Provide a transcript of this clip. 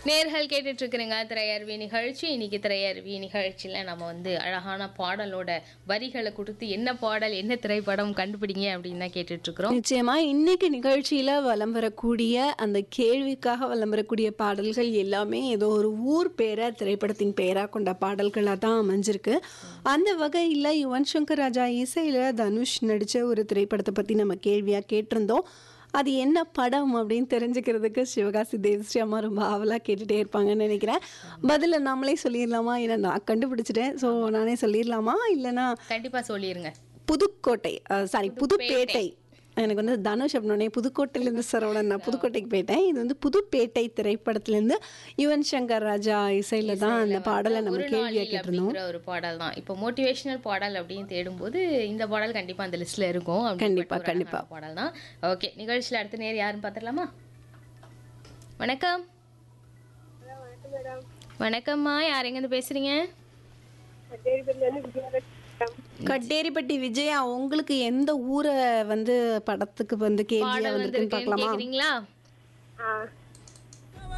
நேர்கள் கேட்டுட்டு இருக்கிறீங்க திரையருவி நிகழ்ச்சி இன்னைக்கு திரையருவி நிகழ்ச்சியில நம்ம வந்து அழகான பாடலோட வரிகளை கொடுத்து என்ன பாடல் என்ன திரைப்படம் கண்டுபிடிங்க அப்படின்னு தான் கேட்டுட்டு இருக்கிறோம் நிச்சயமா இன்னைக்கு நிகழ்ச்சியில வலம் வரக்கூடிய அந்த கேள்விக்காக வலம் வரக்கூடிய பாடல்கள் எல்லாமே ஏதோ ஒரு ஊர் பேரை திரைப்படத்தின் பெயரா கொண்ட பாடல்களாக தான் அமைஞ்சிருக்கு அந்த வகையில் யுவன் சங்கர் ராஜா இசையில தனுஷ் நடிச்ச ஒரு திரைப்படத்தை பத்தி நம்ம கேள்வியா கேட்டிருந்தோம் அது என்ன படம் அப்படின்னு தெரிஞ்சுக்கிறதுக்கு சிவகாசி தேவஸ்ரீ அம்மா ரொம்ப ஆவலாக கேட்டுட்டே இருப்பாங்கன்னு நினைக்கிறேன் பதில நாமளே சொல்லிடலாமா ஏன்னா நான் கண்டுபிடிச்சிட்டேன் ஸோ நானே சொல்லிடலாமா இல்லைன்னா கண்டிப்பா சொல்லிருங்க புதுக்கோட்டை சாரி புதுப்பேட்டை எனக்கு வந்து தனுஷ் அப்படின்னே புதுக்கோட்டையிலேருந்து சரவணன் நான் புதுக்கோட்டைக்கு போயிட்டேன் இது வந்து புதுப்பேட்டை திரைப்படத்துலேருந்து யுவன் சங்கர் ராஜா இசையில தான் அந்த பாடலை நம்ம ஒரு கேள்வியாக நாளில் கேட்டிருந்தோம் அப்படிங்கிற ஒரு பாடல் தான் இப்போ மோட்டிவேஷனல் பாடல் அப்படின்னு தேடும்போது இந்த பாடல் கண்டிப்பா அந்த லிஸ்ட்ல இருக்கும் அப்படிப்பட்ட கண்டிப்பா, ஒரு கண்டிப்பா. அழகான பாடல் தான் ஓகே நிகழ்ச்சியில அடுத்த நேர் யாருன்னு பார்த்துடலாமா வணக்கம் வணக்கம்மா யார் எங்கேருந்து பேசுறீங்க கட்டேரிப்பட்டி விஜயா உங்களுக்கு எந்த ஊரை வந்து படத்துக்கு வந்து கேள்வியா பாடல் வந்திருக்குன்னு வந்திருக்கேன்னு பார்க்கலாமா கேக்குறீங்களா ஆ